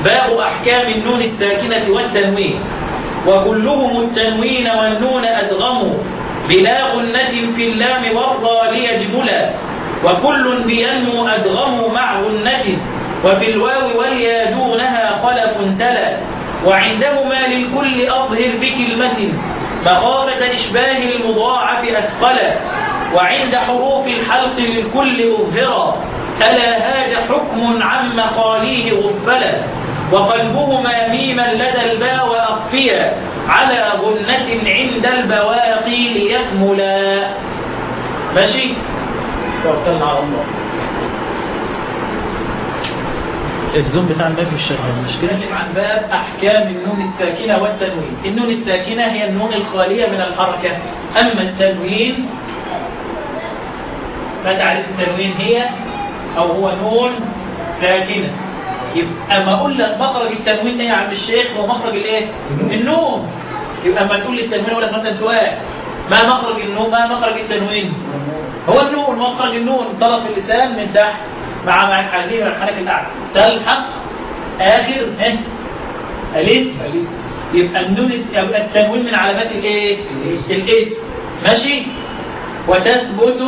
باب أحكام النون الساكنة والتنوين وكلهم التنوين والنون أدغموا بلا غنة في اللام والراء ليجملا وكل بينمو أدغموا مع غنة وفي الواو واليا دونها خلف تلا وعندهما للكل أظهر بكلمة مخافة إشباه المضاعف أثقلا وعند حروف الحلق للكل أظهرا ألا هاج حكم عن مخاليه غفلا وقلبهما ميما لدى الباء وأخفيا على غنة عند البواقي ليكملا ماشي توكلنا على الله الزوم بتاع الباب مش شغال مش كده نتكلم عن باب أحكام النون الساكنة والتنوين النون الساكنة هي النون الخالية من الحركة أما التنوين ما تعرف التنوين هي أو هو نون ساكنة يبقى أما أقول لك مخرج التنوين إيه يا عم الشيخ هو مخرج الإيه؟ النون يبقى أما تقول لي التنوين أقول لك مثلا سؤال ما مخرج النون ما مخرج التنوين هو النون مخرج النون طرف اللسان من تحت مع مع الحاجين من الحنك الأعلى تلحق آخر ها أليس يبقى النون يبقى التنوين من علامات الايه الاسم ماشي وتثبت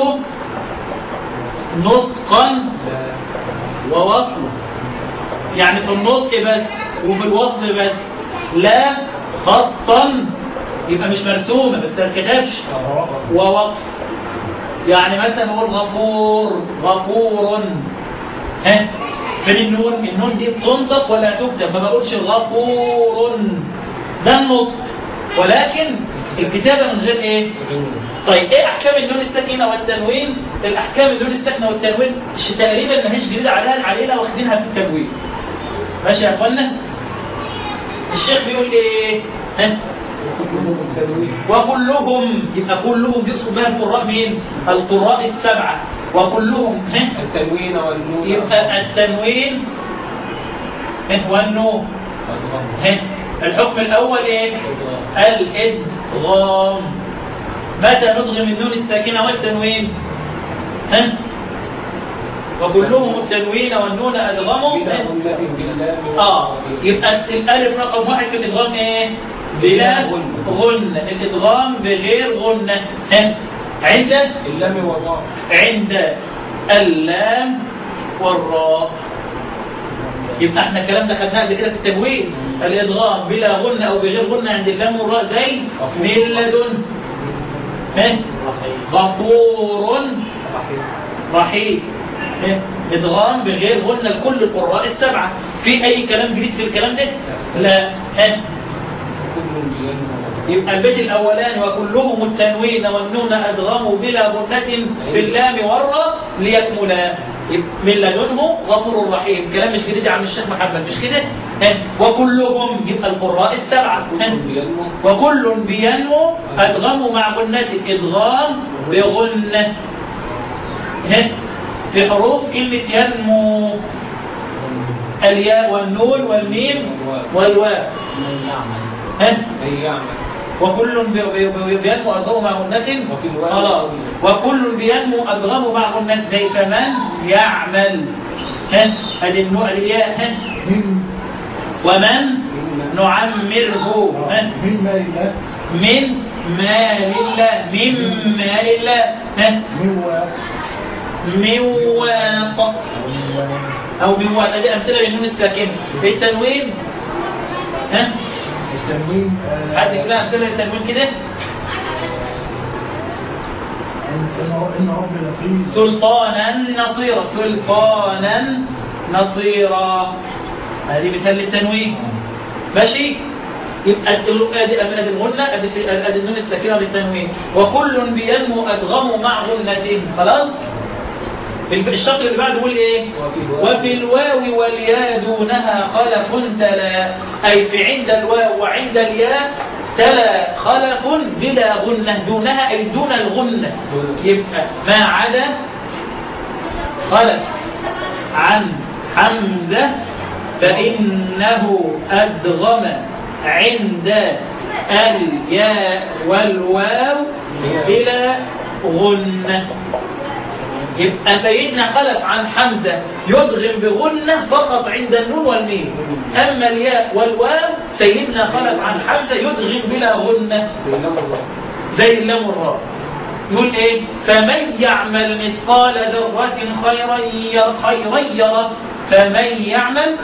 نطقا ووصلا يعني في النطق بس وفي الوصل بس لا خطا يبقى مش مرسومه ما بتركبش ووقف يعني مثلا نقول غفور غفور ها فين النون النون دي بتنطق ولا تكتب ما بقولش غفور ده النطق ولكن الكتابة من غير ايه طيب ايه احكام النون الساكنة والتنوين الاحكام النون الساكنة والتنوين ش- تقريبا ما هيش جديدة عليها علينا واخدينها في التنوين ماشي يا اخوانا الشيخ بيقول ايه ها وكلهم يبقى كلهم دي يقصد بها القراء مين القراء السبعة وكلهم ها التنوين والنون يبقى التنوين ها والنون ها الحكم الأول إيه؟ الإدغام متى ندغم النون الساكنة والتنوين؟ ها؟ وكلهم التنوين والنون أدغموا بلا غنة بالله آه يبقى الألف رقم واحد في الإدغام إيه؟ بلا غنة الإدغام بغير غنة ها؟ عند اللام والراء عند اللام والراء يبقى احنا الكلام ده خدناه قبل كده في التجويد الادغام بلا غنة او بغير غنة عند اللام والراء زي من لدن ها؟ غفور رحيم ها؟ ادغام بغير غنة لكل القراء السبعة في اي كلام جديد في الكلام ده لا ها؟ كل بينهم يبقى البيت الاولاني وكلهم التنوين والنون ادغموا بلا غنة في اللام والراء ليكملا يبقى من لدنه غفور رحيم كلام مش جديد يا عم الشيخ محمد مش كده ها؟ وكلهم يبقى القراء السبعه ها؟ كل بينهم وكل بينمو ادغموا مع غنة ادغام بغنة ها؟ في حروف كلمة ينمو الياء والنون والميم والواو من يعمل ها؟ من يعمل وكل بي- بي- بي- بينمو أدغم مع غنة وفي الواو خلاص وكل بينمو أدغم مع غنة زي فمن يعمل ها ادي النوع الياء ها ومن نعمره ها من مال الله من مال الله من مال الله ها من واق من واق أو من واق ادي أمثلة للنون الساكنة في التنوين ها التنوين آه، حد يقول لها أمثلة للتنوين كده إن إن رب لطيف سلطانا نصيرا سلطانا نصيرا هذه مثال للتنوين ماشي يبقى التلو- ادي ادي الغنه ادي في- ادي النون الساكنه للتنوين وكل بينمو ادغم مع غنته خلاص الب- الشطر اللي بعده يقول ايه وفي الواو والياء دونها خلف تلا اي في عند الواو وعند الياء تلا خلف بلا غنه دونها اي دون الغنه يبقى ما عدا خلف عن حمزه فانه ادغم عند الياء والواو بلا غنه يبقى سيدنا خلف عن حمزة يدغم بغنة فقط عند النون والميم أما الياء والواو سيدنا خلف عن حمزة يدغم بلا غنة زي لما الله زي اللام والراء يقول ايه فمن يعمل مثقال ذرة خيرا ير- خيرا يره فمن يعمل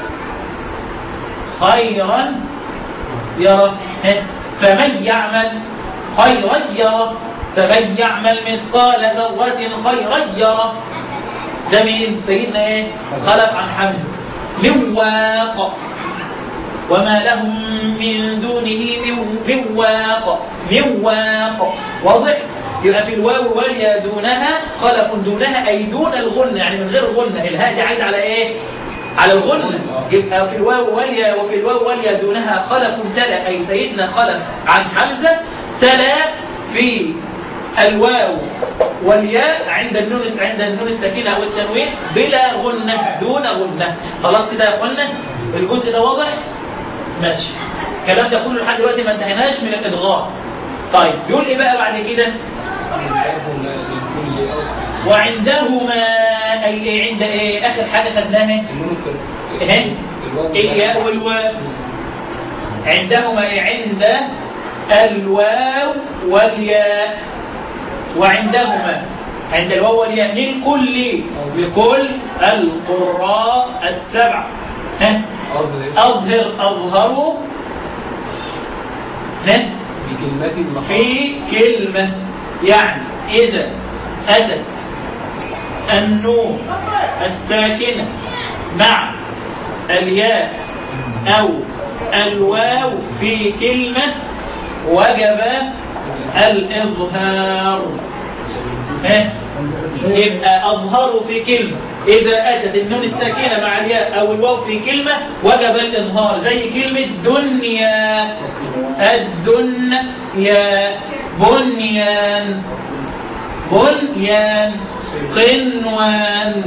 خيرا يره ها؟ فمن يعمل خيرا يره فمن يعمل مثقال ذرة خيرا يره ده مين سيدنا ايه خلف عن حمد من واق وما لهم من دونه من, من واق من واق واضح يبقى في الواو واليا دونها خلف دونها اي دون الغنة يعني من غير غنة الهاء دي عايد على ايه على الغنة يبقى في الواو واليا وفي الواو واليا دونها خلف تلا اي سيدنا خلف عن حمزة تلا في الواو والياء عند النون عند النون الساكنة أو التنوين بلا غنة دون غنة خلاص كده يا اخوانا الجزء ده واضح ماشي الكلام ده كله لحد دلوقتي ما انتهيناش من الادغام طيب يقول ايه بقى بعد كده عندهم للكل أو وعندهما اي ايه عند ايه اخر حاجه خدناها النون التر- ايه الواو الياء والواو عندهما ايه عند الواو والياء وعندهما عند الواو والياء للكل لكل القراء السبع ها أظهر أظهر أظهروا ها بكلمات المخاطر في كلمة يعني إذا أتت النون الساكنة مع الياء أو الواو في كلمة وجب الإظهار ها؟ يبقى أظهروا في كلمة إذا أتت النون الساكنة مع الياء أو الواو في كلمة وجب الإظهار زي كلمة دنيا الدنيا بنيان بنيان قنوان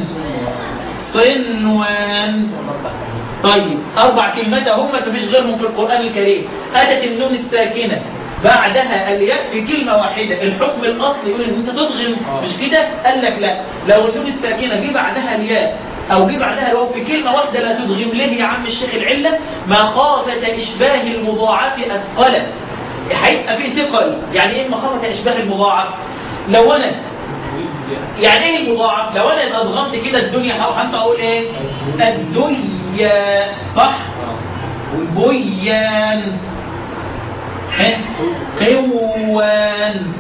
صنوان طيب أربع كلمات هم مفيش غيرهم في القرآن الكريم أتت النون الساكنة بعدها الياء في كلمة واحدة الحكم الأصلي يقول إن أنت تضغم مش كده قال لك لا لو النون الساكنة جه بعدها الياء أو جه بعدها الواو في كلمة واحدة لا تضغم ليه يا عم الشيخ العلة مخافة إشباه المضاعف أثقلا هيبقى في ثقل يعني إيه مخافة إشباه المضاعف لو أنا يعني ايه المضاعف لو انا ادغمت كده الدنيا هروح انت اقول ايه الدنيا صح بيان ها؟ قوان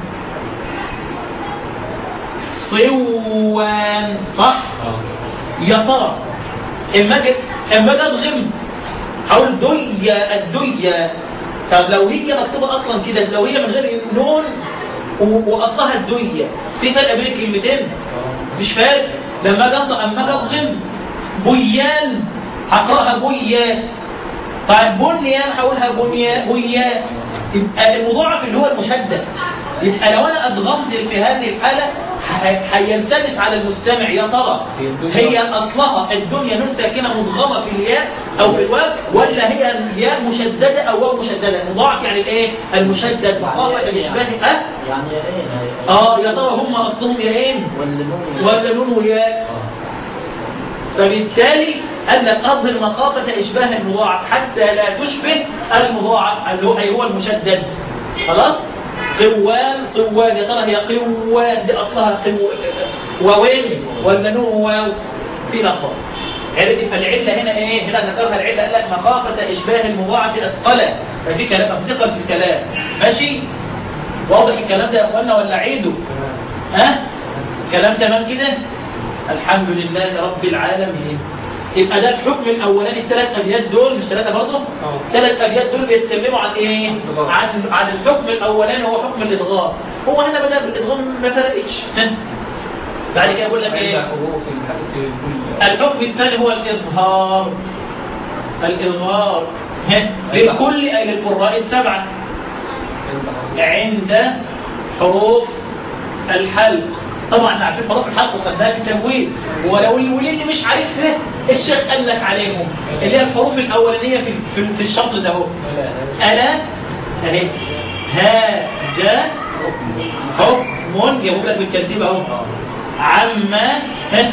صوان صح يا ترى اما اجي اما اجي اضغم هقول دية الدية طب لو هي مكتوبة اصلا كده لو هي من غير نون و- واصلها الدية في فرق بين الكلمتين مش فارق لما اجي انطق اما اجي اضغم بيان هقراها بيان طيب بنيان هقولها بنيان بنيان يبقى المضاعف اللي هو المشدد يبقى لو انا ادغمت في هذه الحاله ه- هيلتبس على المستمع يا ترى هي الدنيا- هي اصلها الدنيا نون ساكنه مضغمه في الياء او في الواو ولا هي الياء مشدده او واو مشدده المضاعف يعني الايه المشدد مخافه الاشباه اه يعني ايه اه يا ترى هم اصلهم ياءين ولا نون ولا نون وياء فبالتالي قال لك أظهر مخافة إشباه المضاعف حتى لا تشبه المضاعف اللي هو أي هو المشدد خلاص قوان قوان يا ترى هي قوان دي أصلها قو واوين ولا نون واو في لخبطة عرفت يبقى العلة هنا ايه؟ هنا ذكرها العلة قال لك مخافة إشباه المضاعف أثقلا ففي كلام ثقل في الكلام ماشي؟ واضح الكلام ده يا اخوانا ولا عيده؟ ها؟ كلام تمام كده؟ الحمد لله رب العالمين يبقى ده الحكم الاولاني الثلاث ابيات دول مش ثلاثه برضه ثلاث ابيات دول بيتكلموا عن ايه عن عن الحكم الاولاني هو حكم الادغام هو هنا بدا بالادغام ما فرقتش ها؟ بعد كده يقول لك عند ايه حروف الحرف كل الحكم الثاني هو الاظهار الاظهار ها؟ لكل اي للقراء السبعه عند حروف الحلق طبعا احنا عارفين حروف الحلق وخدناها في التمويل ولو اللي مش عارفها الشيخ قال لك عليهم اللي هي الحروف الاولانيه في في, في الشطر ده اهو الا اهي ها جا حكم يقول لك بالترتيب اهو عما ها؟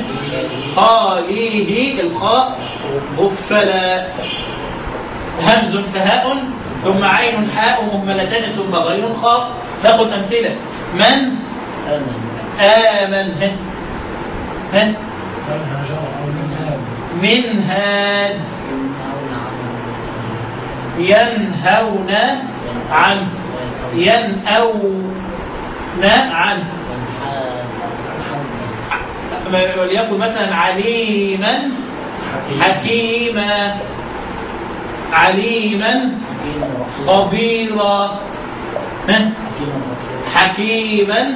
خاليه الخاء غفلا همز فهاء ثم عين حاء مهملتان ثم غين خاء ناخد أمثلة من آمن ها؟ ها؟ من هاجر أو من هاب من هاد ينهون عنه ينأون عنه وليكن مثلا عليما حكيما عليما خبيرا ها؟ حكيما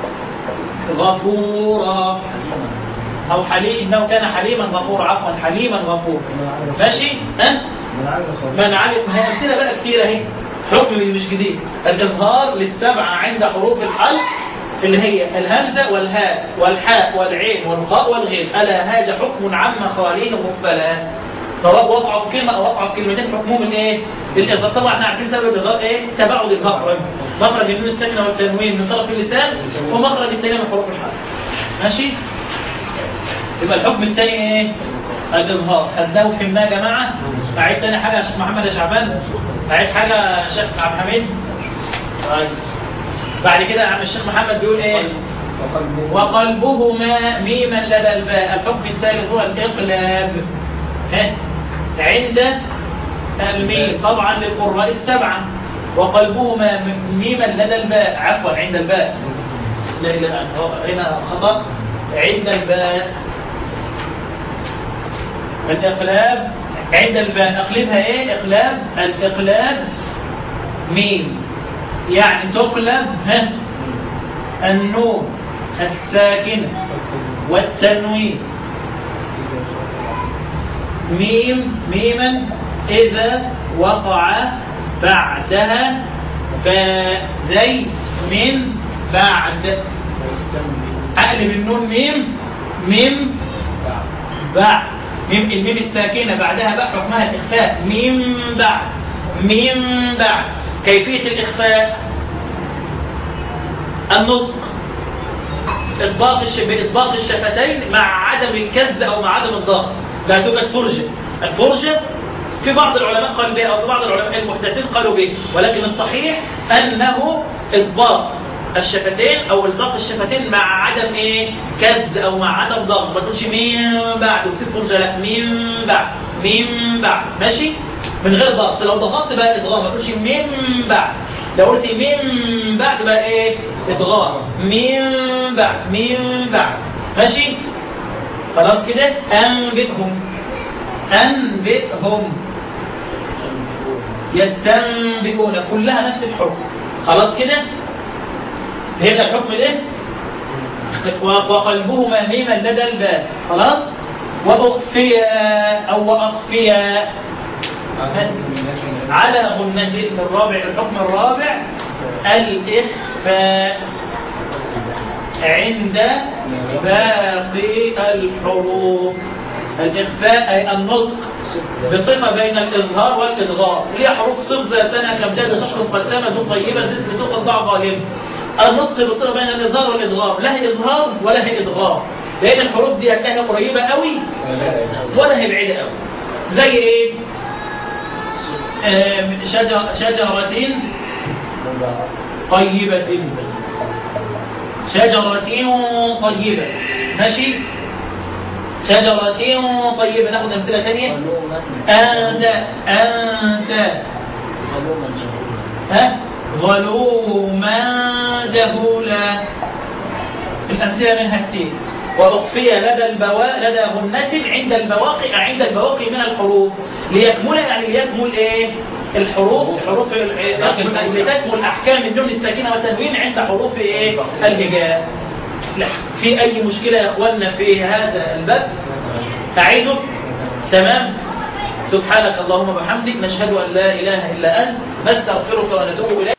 غفورا أو حليم إنه كان حليما غفورا عفوا حليما غفورا ماشي ها من عاد صديق من علم ما هي أمثلة بقى كتير أهي حكم مش جديد الإظهار للسبعة عند حروف الحلق اللي هي الهمزة والهاء والحاء والعين والخاء والغين ألا هذا حكم عما خواليه مقبلا سواء وضعوا في كلمة أو وضعوا في كلمتين حكمهم الإيه؟ الإظهار طبعا احنا عارفين سبب الإظهار إيه؟ تباعد المخرج مخرج النون الساكنة والتنوين من طرف اللسان ومخرج الثاني من حروف الحلق ماشي؟ يبقى الحكم الثاني ايه الإظهار خدناه وفهمناه يا جماعة أعيد تاني حاجة يا شيخ محمد يا شعبان أعيد حاجة يا شيخ عبد الحميد طيب. بعد كده يا عم الشيخ محمد بيقول ايه وقلبهما ميما لدى الباء الحكم الثالث هو الإقلاب ها؟ عند الميم طبعا للقراء السبعة وقلبهما م- ميما لدى الباء عفوا عند الباء لا لا هو هنا خطأ عند الباء الإقلاب عند الباء أقلبها إيه إقلاب الإقلاب ميم يعني تقلب ها النون الساكنة والتنوين ميم ميما إذا وقع بعدها باء زي من بعد أقلب النون ميم ميم بعد ميم الميم الساكنة بعدها بقى حكمها الإخفاء ميم بعد ميم بعد كيفية الإخفاء النطق إطباق الش... بإطباق الشفتين مع عدم الكز أو مع عدم الضغط لا توجد فرجة الفرجة في بعض العلماء قالوا به أو في بعض العلماء المحدثين قالوا به ولكن الصحيح أنه إطباق الشفتين أو إلصاق الشفتين مع عدم إيه كز أو مع عدم ضغط ما تقولش من بعد وتسيب فرجة لا من بعد من بعد ماشي من غير ضغط لو ضغطت بقى إدغام ما تقولش من بعد لو قلت من بعد بقى إيه إدغام من بعد من بعد ماشي خلاص كده أنبئهم أنبئهم يستنبئون كلها نفس الحكم خلاص كده فهمنا الحكم ده وقلبهما ميما لدى الباء خلاص وأخفيا أو وأخفيا على غنة الرابع الحكم الرابع الإخفاء عند باقي الحروف الإخفاء أي النطق بصفة بين الإظهار والإدغام هي حروف صف ذا سنة كم جاد تشخص قدامة طيبة تثبت تقل ضع ظالم النطق بصفة بين الإظهار والإدغام لا هي إظهار ولا هي إدغام لأن الحروف دي هتلاقيها قريبة قوي ولا هي بعيدة قوي زي إيه؟ آه، شجر شجرة طيبة شجرة طيبة ماشي شجرة طيبة ناخد أمثلة تانية أنت أنت ها ظلوما جهولا الأمثلة منها كتير وأخفي لدى البواء لدى غنة عند البواقي عند البواقي من الحروف ليكمل يعني ليكمل ايه الحروف حروف ال- إيه؟ لتكمل احكام النون الساكنه والتنوين عند حروف ايه الهجاء لا في اي مشكله يا اخواننا في هذا الباب اعيده تمام سبحانك اللهم وبحمدك نشهد ان لا اله الا انت نستغفرك ونتوب اليك